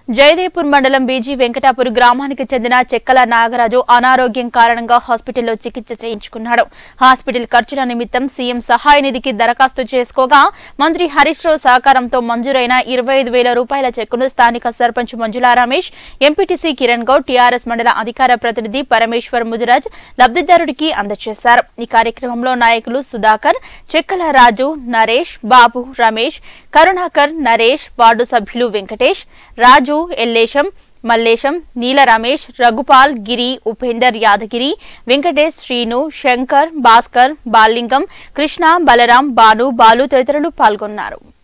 జయదేపూర్ మండలం బీజీ వెంకటాపూర్ గ్రామానికి చెందిన చెక్కల నాగరాజు అనారోగ్యం కారణంగా హాస్పిటల్లో చికిత్స చేయించుకున్నాడు హాస్పిటల్ ఖర్చుల నిమిత్తం సీఎం సహాయ నిధికి దరఖాస్తు చేసుకోగా మంత్రి హరీష్ రావు సహకారంతో మంజూరైన ఇరవై ఐదు వేల రూపాయల చెక్కును స్థానిక సర్పంచ్ మంజులా రమేష్ ఎంపీటీసీ కిరణ్ గౌడ్ టీఆర్ఎస్ మండల అధికార ప్రతినిధి పరమేశ్వర్ ముదిరాజ్ లబ్ధిదారుడికి అందజేశారు ఈ కార్యక్రమంలో నాయకులు సుధాకర్ చెక్కల రాజు నరేష్ బాబు రమేష్ కరుణాకర్ నరేష్ వార్డు సభ్యులు వెంకటేష్ రాజు ఎల్లేశం మల్లేశం నీల రమేష్ రఘుపాల్ గిరి ఉపేందర్ యాదగిరి వెంకటేష్ శ్రీను శంకర్ భాస్కర్ బాలింగం కృష్ణ బలరాం బాను బాలు తదితరులు పాల్గొన్నారు